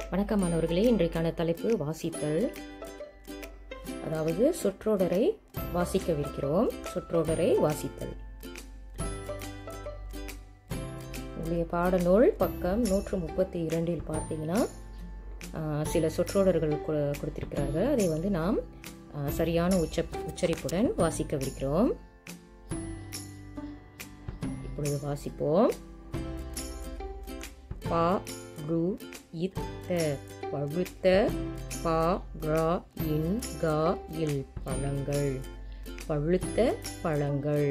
வணக்கம் மாணவர்களே இன்றைக்கான தலைப்பு வாசித்தல் அதாவது சொற்றொடரை வாசிக்கவிருக்கிறோம் சொற்றொடரை வாசித்தல் உங்களுடைய பாடநூல் பக்கம் நூற்று முப்பத்தி இரண்டில் பார்த்தீங்கன்னா ஆஹ், சில சொற்றொடர்கள் கு- கொடுத்திருக்கிறார்கள் அதை வந்து நாம் ஆஹ், சரியான உச்ச உச்சரிப்புடன் வாசிக்கவிருக்கிறோம் இப்பொழுது வாசிப்போம் பா ரு இத்த பழுத்த பா ரா இன் கா இல் பழங்கள் பழுத்த பழங்கள்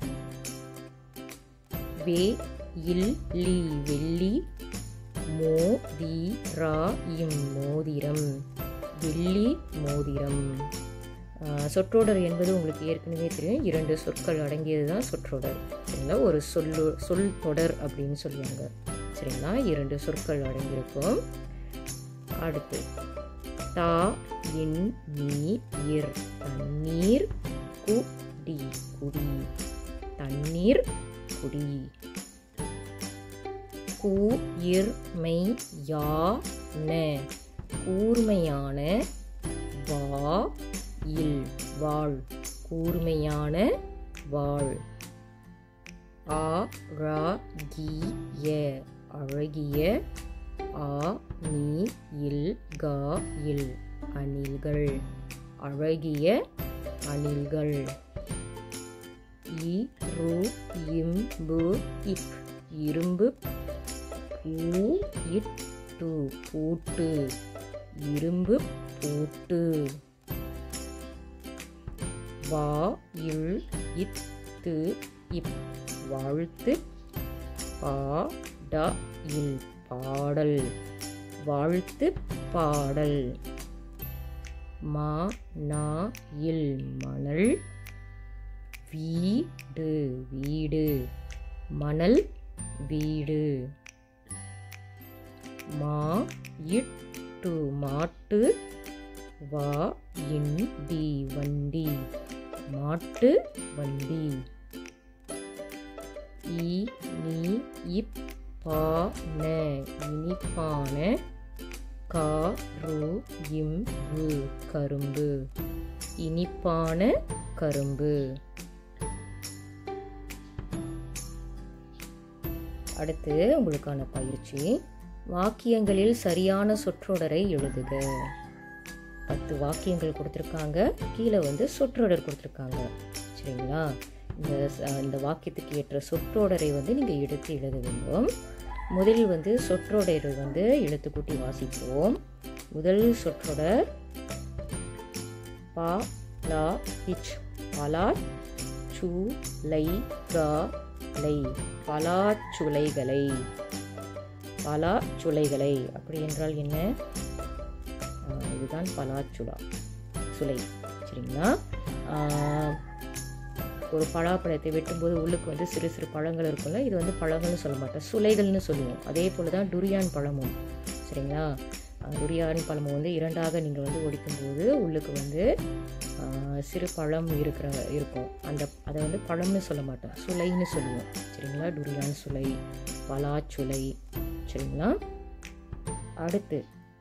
வே இல் லி வெள்ளி மோ தி ரா இம் மோதிரம் வெள்ளி மோதிரம் ஆஹ், சொற்றொடர் என்பது உங்களுக்கு ஏற்கனவே தெரியும் இரண்டு சொற்கள் அடங்கியது தான் சொற்றொடர் சரிங்களா ஒரு சொல்லு சொல் தொடர் அப்படின்னு சொல்லுவாங்க சரிங்களா இரண்டு சொற்கள் அடங்கியிருக்கும் அடுத்து தா இன் நீ இர் தண்ணீர் குடி குடி தண்ணீர் குடி கூ இர் மை யா ந கூர்மையான வா இல் வாழ் கூர்மையான வாழ் ஆ ரா கி ய அழகிய ஆ நீ இல் கா இல் அணில்கள் அழகிய அணில்கள் இ ரு இம்பு இப் இரும்பு பூ இட்டு பூட்டு இரும்பு பூட்டு வா இல் இத்து இப் வாழ்த்து பா ட இல் பாடல் வாழ்த்து பாடல் மா நா இல் மணல் வீடு வீடு மணல் வீடு மா இட்டு மாட்டு வா இன் டி வண்டி மாட்டு வண்டி இ நீ இப் பா ந இனிப்பான கா ரு இம் ரு கரும்பு இனிப்பான கரும்பு அடுத்து உங்களுக்கான பயிற்சி வாக்கியங்களில் சரியான சொற்றொடரை எழுதுக பத்து வாக்கியங்கள் கொடுத்துருக்காங்க கீழே வந்து சொற்றொடர் கொடுத்துருக்காங்க சரிங்களா இந்த ச- இந்த வாக்கியத்துக்கு ஏற்ற சொற்றொடரை வந்து நீங்கள் எடுத்து எழுத வேண்டும் முதலில் வந்து சொற்றொடரை வந்து எழுத்துக்கூட்டி வாசிப்போம் முதல் சொற்றொடர் பா லா இச் பலா சு லை கா லை பலாச்சுளைகளை பலாச்சுளைகளை அப்படி என்றால் என்ன ஆஹ் இதுதான் பலாச்சுலா சுளை சரிங்களா ஆஹ் ஒரு பலாப்பழத்தை வெட்டும்போது உள்ளுக்கு வந்து சிறு சிறு பழங்கள் இருக்கும்ல இது வந்து பழங்கள்னு சொல்ல மாட்டோம் சுளைகள்னு சொல்லுவோம் அதே போல் தான் டுரியான் பழமும் சரிங்களா ஆஹ் டுரியான் பழமும் வந்து இரண்டாக நீங்கள் வந்து ஒடிக்கும்போது உள்ளுக்கு வந்து ஆஹ் சிறு பழம் இருக்கிற இருக்கும் அந்த அதை வந்து பழம்னு சொல்ல மாட்டோம் சுளைன்னு சொல்லுவோம் சரிங்களா டுரியான் சுளை பலாச்சுளை சரிங்களா அடுத்து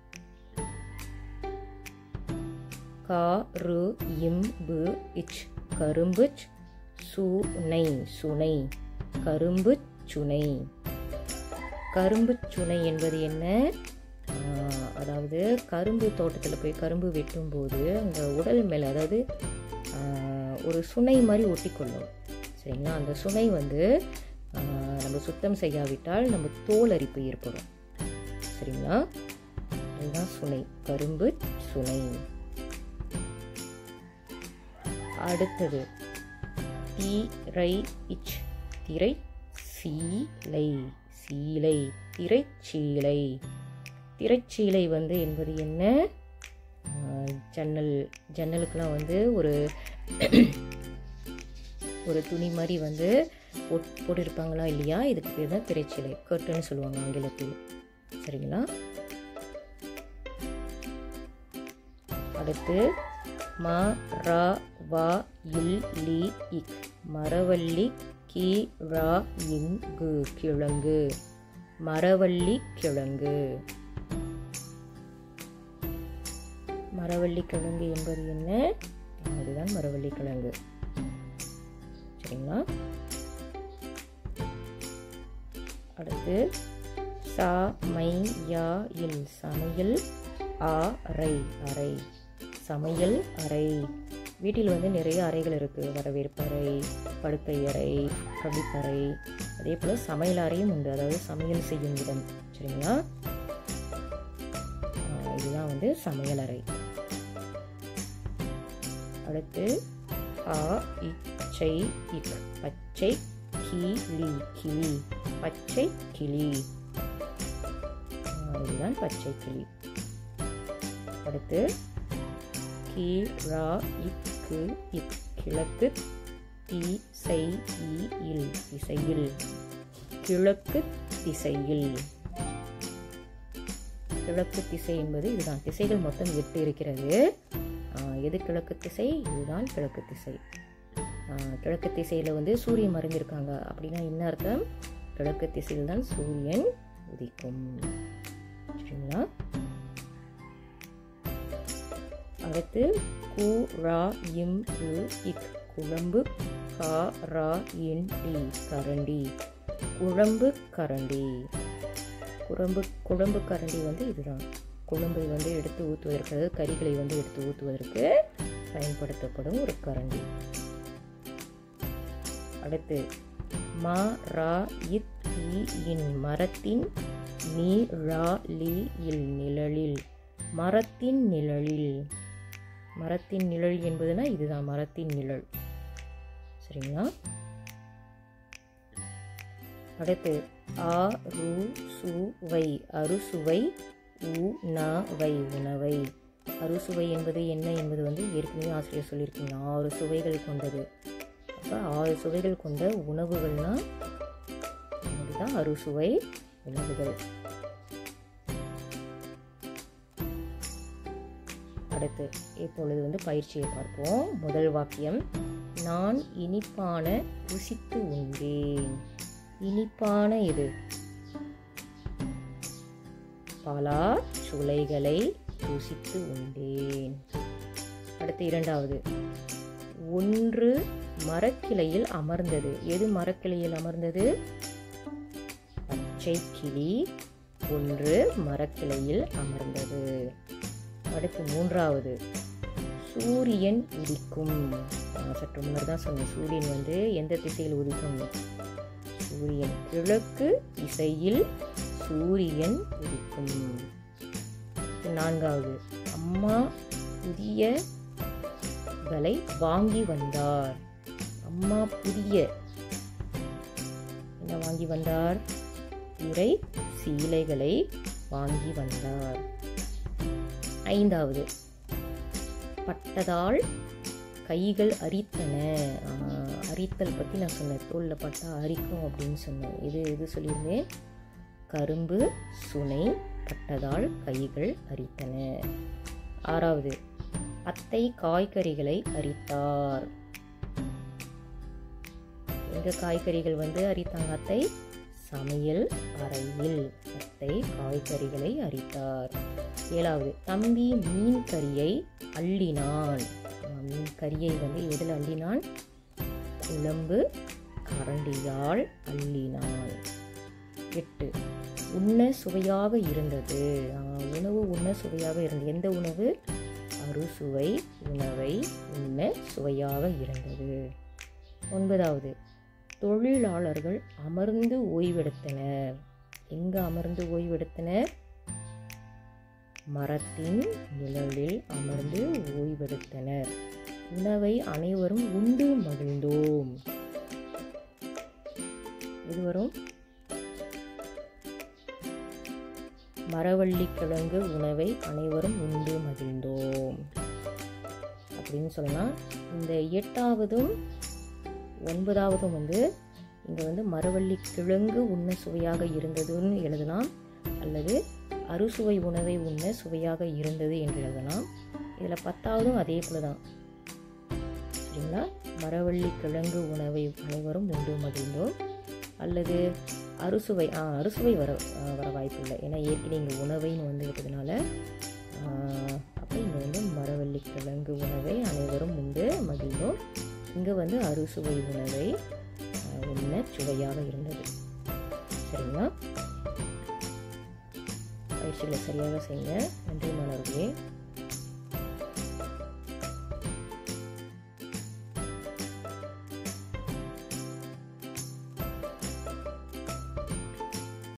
கா ரு இம் பு இச் கரும்பு சுனை சுனை கரும்பு சுனை கரும்பு சுனை என்பது என்ன ஆஹ், அதாவது கரும்பு தோட்டத்தில் போய் கரும்பு வெட்டும்போது அந்த உடல் மேலே அதாவது ஆஹ், ஒரு சுனை மாதிரி ஒட்டிக்கொள்ளும் சரிங்களா அந்த சுனை வந்து ஆஹ், நம்ம சுத்தம் செய்யாவிட்டால் நம்ம தோல் அரிப்பு ஏற்படும் சரிங்களா அதுதான் சுனை கரும்பு சுனை அடுத்தது திரை இச் திரை சீலை சீலை திரைச்சீலை திரைச்சீலை வந்து என்பது என்ன ஆஹ், ஜன்னல் ஜன்னலுக்கெல்லாம் வந்து ஒரு ஒரு துணி மாதிரி வந்து போட் போட்டிருப்பாங்களா இல்லையா இதுக்கு பேர் தான் திரைச்சீலை கர்ட்டுன்னு சொல்லுவாங்க ஆங்கிலத்தில் சரிங்களா அடுத்து ம ர வ இல் லி இக் மரவள்ளி கி ரா இங்கு கிழங்கு மரவள்ளி கிழங்கு மரவள்ளி கிழங்கு என்பது என்ன அதுதான் மரவள்ளி கிழங்கு சரிங்களா அடுத்து சா மை யா இல் சமையல் ஆ அறை அறை சமையல் அறை வீட்டில் வந்து நிறைய அறைகள் இருக்குது வரவேற்பறை படுக்கை அறை கழிப்பறை அதே போல் சமையல் அறையும் உண்டு அதாவது சமையல் செய்யும் இடம் சரிங்களா ஆஹ் இதுதான் வந்து சமையல் அறை அடுத்து ஆ இச்சை இக் பச்சை கிளி கிளி பச்சை கிளி ஆஹ் இதுதான் பச்சை கிளி அடுத்து கி ரா இக்கு இக் கிழக்கு தி செய் இ இல் திசையில் கிழக்கு திசையில் கிழக்கு திசை என்பது இதுதான் திசைகள் மொத்தம் எட்டு இருக்கிறது ஆஹ் எது கிழக்கு திசை இதுதான் கிழக்கு திசை ஆஹ் கிழக்கு திசையில் வந்து சூரியன் மறைஞ்சிருக்காங்க அப்படின்னா என்ன அர்த்தம் கிழக்கு திசையில் தான் சூரியன் உதிக்கும் சரிங்களா அடுத்து கு ரா இம் உ இக் குழம்பு கா ரா இன் டி கரண்டி குழம்பு கரண்டி குழம்பு குழம்பு கரண்டி வந்து இதுதான் குழம்பை வந்து எடுத்து ஊற்றுவதற்கு அதாவது கறிகளை வந்து எடுத்து ஊற்றுவதற்கு பயன்படுத்தப்படும் ஒரு கரண்டி அடுத்து மா ரா இத் இ இன் மரத்தின் நீ ரா லி இல் நிழலில் மரத்தின் நிழலில் மரத்தின் நிழல் என்பதுனா இதுதான் மரத்தின் நிழல் சரிங்களா அடுத்து ஆ ரு சு வை அறுசுவை உ ந வை உணவை அறுசுவை என்பது என்ன என்பது வந்து ஏற்கனவே ஆசிரியர் சொல்லியிருக்கீங்க ஆறு சுவைகள் கொண்டது அப்போ ஆறு சுவைகள் கொண்ட உணவுகள்னா இதுதான் அறுசுவை உணவுகள் அடுத்து இப்பொழுது வந்து பயிற்சியை பார்ப்போம் முதல் வாக்கியம் நான் இனிப்பான ருசித்து உண்டேன் இனிப்பான இது பலா சுளைகளை ருசித்து உண்டேன் அடுத்து இரண்டாவது ஒன்று மரக்கிளையில் அமர்ந்தது எது மரக்கிளையில் அமர்ந்தது பச்சை கிளி ஒன்று மரக்கிளையில் அமர்ந்தது அடுத்து மூன்றாவது சூரியன் உதிக்கும் நான் சற்று முன்னர் தான் சொன்னேன் சூரியன் வந்து எந்த திசையில் உதிக்கும் சூரியன் கிழக்கு திசையில் சூரியன் உதிக்கும் நான்காவது அம்மா புதியகளை வாங்கி வந்தார் அம்மா புதிய என்ன வாங்கி வந்தார் இறை சீலைகளை வாங்கி வந்தார் ஐந்தாவது பட்டதால் கைகள் அரித்தன ஆஹ், அரித்தல் பற்றி நான் சொன்னேன் தோலில் பட்டா அரிக்கும் அப்படின்னு சொன்னேன் இது இது சொல்லியிருந்தேன் கரும்பு சுனை பட்டதால் கைகள் அரித்தன ஆறாவது அத்தை காய்கறிகளை அரித்தார் எங்க காய்கறிகள் வந்து அரித்தாங்க அத்தை சமையல் அறையில் அத்தை காய்கறிகளை அரித்தார் ஏழாவது தம்பி மீன் கறியை அள்ளினான் ஆஹ், மீன் கறியை வந்து எதில் அள்ளினான் குழம்பு கரண்டியால் அள்ளினான் எட்டு உண்ண சுவையாக இருந்தது ஆஹ், உணவு உண்ண சுவையாக இருந்தது எந்த உணவு அறுசுவை உணவை உண்ண சுவையாக இருந்தது ஒன்பதாவது தொழிலாளர்கள் அமர்ந்து ஓய்வெடுத்தனர் எங்க அமர்ந்து ஓய்வெடுத்தனர் மரத்தின் நிழலில் அமர்ந்து ஓய்வெடுத்தனர் உணவை அனைவரும் உண்டு மகிழ்ந்தோம் இது வரும் மரவள்ளி கிழங்கு உணவை அனைவரும் உண்டு மகிழ்ந்தோம் அப்படின்னு சொல்லலாம் இந்த எட்டாவதும் ஒன்பதாவதும் வந்து இங்கே வந்து மரவள்ளி கிழங்கு உண்ண சுவையாக இருந்ததுன்னு எழுதலாம் அல்லது அறுசுவை உணவை உண்ண சுவையாக இருந்தது என்று எழுதலாம் இதில் பத்தாவதும் அதே போல தான் சரிங்களா மரவள்ளி கிழங்கு உணவை அனைவரும் உண்டு மகிழ்ந்தோம் அல்லது அறுசுவை ஆ அறுசுவை வர ஆ, வர வாய்ப்பு இல்லை ஏன்னா ஏற்கனவே இங்கே உணவைன்னு வந்துக்கிட்டதுனால அப்போ இங்கே வந்து மரவள்ளி கிழங்கு உணவை அனைவரும் உண்டு மகிழ்ந்தோம் இங்கே வந்து அறுசுவை உணவை ஆஹ், உண்ண சுவையாக இருந்தது சரிங்களா பயிற்சியில் சரியாக செய்யுங்க நன்றி மாணவர்களே